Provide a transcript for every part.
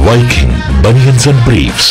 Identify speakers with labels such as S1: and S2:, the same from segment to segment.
S1: Viking Bunions and Briefs.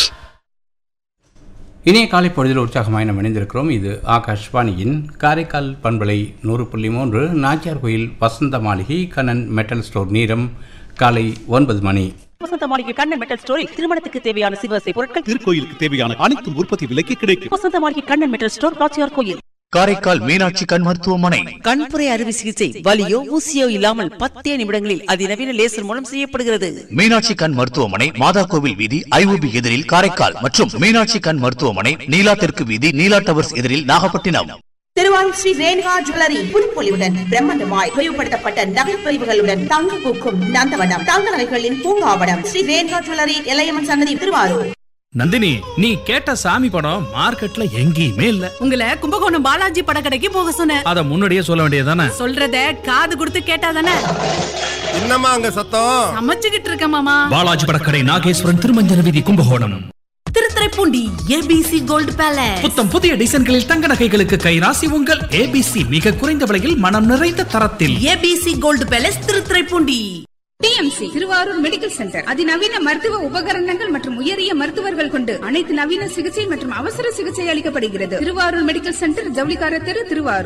S2: இனிய காலை பொழுதில் உற்சாகமாய் நாம் இணைந்திருக்கிறோம் இது ஆகாஷ்வாணியின் காரைக்கால் பண்பலை நூறு புள்ளி மூன்று நாச்சியார் கோயில் வசந்த மாளிகை கண்ணன் மெட்டல் ஸ்டோர் நீரம் காலை ஒன்பது மணி
S3: வசந்த மாளிகை கண்ணன் மெட்டல் ஸ்டோரில் திருமணத்துக்கு தேவையான சிவசை பொருட்கள்
S4: திருக்கோயிலுக்கு தேவையான அனைத்து உற்பத்தி விலைக்கு கிடைக்கும்
S3: வசந்த மாளிகை கண்ணன் மெட்டல் ஸ்டோர் காச்சியார் கோயில்
S5: காரைக்கால் மீனாட்சி கண் மருத்துவமனை
S3: கண்புரை அறுவை சிகிச்சை வலியோ ஊசியோ இல்லாமல் பத்தே நிமிடங்களில் அதிநவீன லேசர் மூலம் செய்யப்படுகிறது
S5: மீனாட்சி கண் மருத்துவமனை மாதா கோவில் வீதி ஐஓபி எதிரில் காரைக்கால் மற்றும் மீனாட்சி கண் மருத்துவமனை நீலா தெற்கு வீதி நீலா டவர்ஸ் எதிரில் நாகப்பட்டினம்
S6: திருவாரூர் ஸ்ரீ ரேணுகா ஜுவல்லரி புதுப்பொலிவுடன் பிரம்மாண்டமாய் விரிவுபடுத்தப்பட்ட நகை பிரிவுகளுடன் தங்க பூக்கும் நந்தவனம் தங்க நகைகளின் பூங்காவனம் ஸ்ரீ ரேணுகா ஜுவல்லரி எல்லையம்மன் சன்னதி திருவாரூர்
S7: நந்தினி நீ கேட்ட சாமி படம் மார்க்கெட்ல எங்கேயுமே இல்ல
S8: உங்களை கும்பகோணம் பாலாஜி படக்கடைக்கு போக சொன்னேன்
S7: அத முன்னாடியே சொல்ல வேண்டியதானே
S8: சொல்றத காது கொடுத்து கேட்டாதானே
S9: என்னம்மா அங்க சத்தம்
S8: சமைச்சுக்கிட்டு இருக்க மாமா
S7: பாலாஜி படக்கடை நாகேஸ்வரன் திருமஞ்சன வீதி Kumbakonam
S8: Thiruthuraipoondi ABC gold palace
S7: புத்தம் புதிய டிசைன்களில் தங்க நகைகளுக்கு கைராசி உங்கள் ஏபிசி மிக குறைந்த விலையில் மனம் நிறைந்த தரத்தில்
S8: ABC gold palace Thiruthuraipoondi
S10: TMC Thiruvarur medical centre அதிநவீன மருத்துவ உபகரணங்கள் மற்றும் உயரிய மருத்துவர்கள் கொண்டு அனைத்து நவீன சிகிச்சை மற்றும் அவசர சிகிச்சை அளிக்கப்படுகிறது திருவாரூர் மெடிக்கல் சென்டர் ஜவுளிக்கார தெரு திருவாரூர்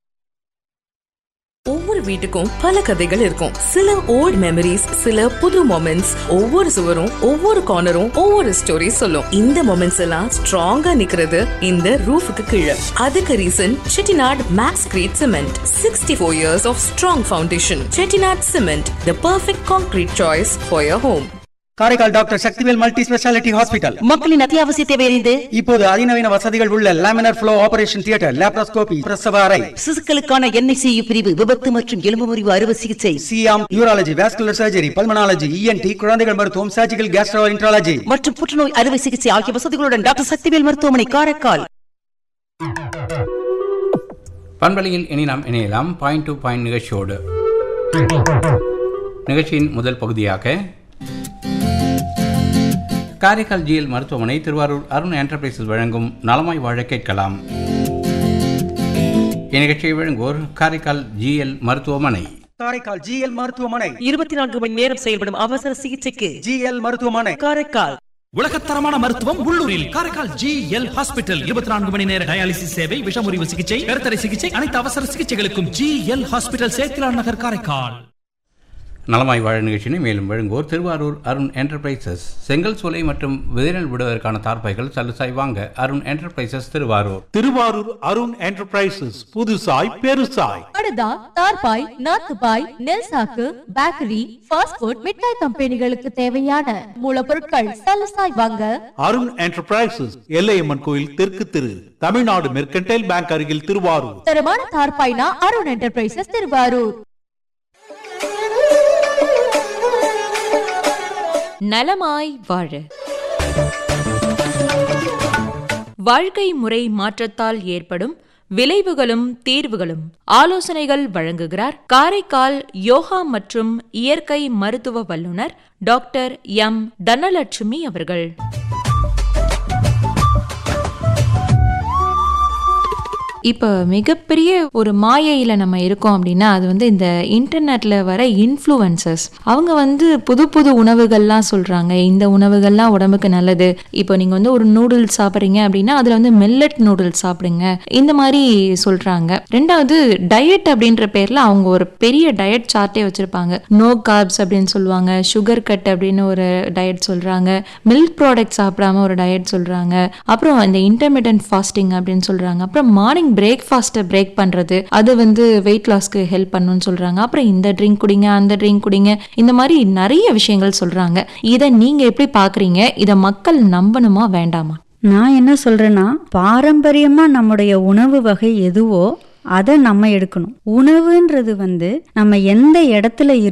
S11: ஒவ்வொரு வீட்டுக்கும் பல கதைகள் இருக்கும் சில ஓல்ட் மெமரிஸ் சில புது மொமெண்ட்ஸ் ஒவ்வொரு சுவரும் ஒவ்வொரு கார்னரும் ஒவ்வொரு ஸ்டோரி சொல்லும் இந்த மொமெண்ட்ஸ் எல்லாம் ஸ்ட்ராங்கா நிக்கிறது இந்த ரூஃபுக்கு கீழே அதுக்கு reason Chettinad maxcrete cement sixty four years of strong foundation Chettinad cement the perfect concrete choice for your home
S12: Karaikal doctor Sakthivel multi speciality hospital
S3: மக்களின் அத்தியாவசிய தேவை அறிந்து
S12: இப்போது அதிநவீன வசதிகள் உள்ள laminar flow operation theatre laparoscopy பிரசவ அறை
S3: சிசுக்களுக்கான என்ஐசியு பிரிவு விபத்து மற்றும் எலும்பு முறிவு அறுவை சிகிச்சை
S12: சியாம் urology vascular surgery pulmonology ENT குழந்தைகள் மருத்துவம் சர்ஜிக்கல் கேஸ்ட்ரோ இன்ட்ராலஜி
S3: மற்றும் புற்றுநோய் அறுவை சிகிச்சை ஆகிய வசதிகளுடன் டாக்டர் சக்திவேல் மருத்துவமனை காரைக்கால்
S2: பண்பலையில் இனி நாம் இணையலாம் பாயிண்ட் டு பாயிண்ட் நிகழ்ச்சியோடு நிகழ்ச்சியின் முதல் பகுதியாக காரைக்கால் ஜிஎல் மருத்துவமனை திருவாரூர் அருண் என்டர்பிரைசஸ் வழங்கும் நலமாய் வாழ கேட்கலாம் இந்நிகழ்ச்சியை வழங்குவோர் காரைக்கால் ஜிஎல் மருத்துவமனை
S12: காரைக்கால் ஜிஎல் மருத்துவமனை
S3: இருபத்தி நான்கு மணி நேரம் செயல்படும் அவசர சிகிச்சைக்கு
S12: ஜிஎல் மருத்துவமனை
S3: காரைக்கால்
S7: உலகத்தரமான மருத்துவம் உள்ளூரில் காரைக்கால் ஜி எல் ஹாஸ்பிட்டல் இருபத்தி நான்கு மணி நேர டயாலிசிஸ் சேவை விஷமுறிவு சிகிச்சை கருத்தடை சிகிச்சை அனைத்து அவசர சிகிச்சைகளுக்கும் G L hospital Sethilan Nagar Karaikal
S2: நலமாய் வாழ நிகழ்ச்சியினை மேலும் வழங்குவோர் திருவாரூர் அருண் என்டர்பிரைசஸ் செங்கல் சூளை மற்றும் விதைநெல் விடுவதற்கான தார்பாய்கள் சலுசாய் வாங்க அருண் என்டர்பிரைசஸ் திருவாரூர்
S4: திருவாரூர் அருண் என்டர்பிரைசஸ் புதுசாய் பெருசாய்
S8: படுதா தார்பாய் நாத்துபாய் நெல் சாக்கு பேக்கரி ஃபாஸ்ட் ஃபுட் மிட்டாய் கம்பெனிகளுக்கு தேவையான மூலப்பொருட்கள் சலசாய் வாங்க
S4: அருண் என்டர்பிரைசஸ் எல்லையம்மன் கோயில் தெற்கு திரு தமிழ்நாடு மெர்கன்டைல் பேங்க் அருகில் திருவாரூர்
S8: தரமான தார்பாய்னா அருண் என்டர்பிரைசஸ் திருவாரூர்
S11: நலமாய் வாழ வாழ்க்கை முறை மாற்றத்தால் ஏற்படும் விளைவுகளும் தீர்வுகளும் ஆலோசனைகள் வழங்குகிறார் காரைக்கால் யோகா மற்றும் இயற்கை மருத்துவ வல்லுநர் டாக்டர் எம் தனலட்சுமி அவர்கள்
S13: இப்போ மிகப்பெரிய ஒரு மாயையில் நம்ம இருக்கோம் அப்படின்னா அது வந்து இந்த இன்டர்நெட்டில் வர இன்ஃப்ளூயன்சஸ் அவங்க வந்து புது புது உணவுகள்லாம் சொல்கிறாங்க இந்த உணவுகள்லாம் உடம்புக்கு நல்லது இப்போ நீங்கள் வந்து ஒரு நூடுல்ஸ் சாப்பிட்றீங்க அப்படின்னா அதில் வந்து மெல்லட் நூடுல்ஸ் சாப்பிடுங்க இந்த மாதிரி சொல்கிறாங்க ரெண்டாவது டயட் அப்படின்ற பேரில் அவங்க ஒரு பெரிய டயட் சார்ட்டே வச்சுருப்பாங்க நோ கார்ப்ஸ் அப்படின்னு சொல்லுவாங்க சுகர் கட் அப்படின்னு ஒரு டயட் சொல்கிறாங்க மில்க் ப்ராடக்ட் சாப்பிடாம ஒரு டயட் சொல்கிறாங்க அப்புறம் இந்த இன்டர்மீடியன்ட் ஃபாஸ்டிங் அப்படின்னு சொல்கிறாங்க அப்புறம் மார்னிங் பிரேக்ஃபாஸ்ட்டை பிரேக் பண்ணுறது அது வந்து வெயிட் லாஸ்க்கு ஹெல்ப் பண்ணுன்னு சொல்கிறாங்க அப்புறம் இந்த ட்ரிங்க் குடிங்க அந்த ட்ரிங்க் குடிங்க இந்த மாதிரி நிறைய விஷயங்கள் சொல்கிறாங்க இதை நீங்கள் எப்படி பார்க்குறீங்க இதை மக்கள் நம்பணுமா வேண்டாமா
S14: நான் என்ன சொல்றேன்னா பாரம்பரியமா நம்முடைய உணவு வகை எதுவோ அதை நம்ம எடுக்கணும் உணவுன்றது வந்து நம்ம எந்த இடத்துல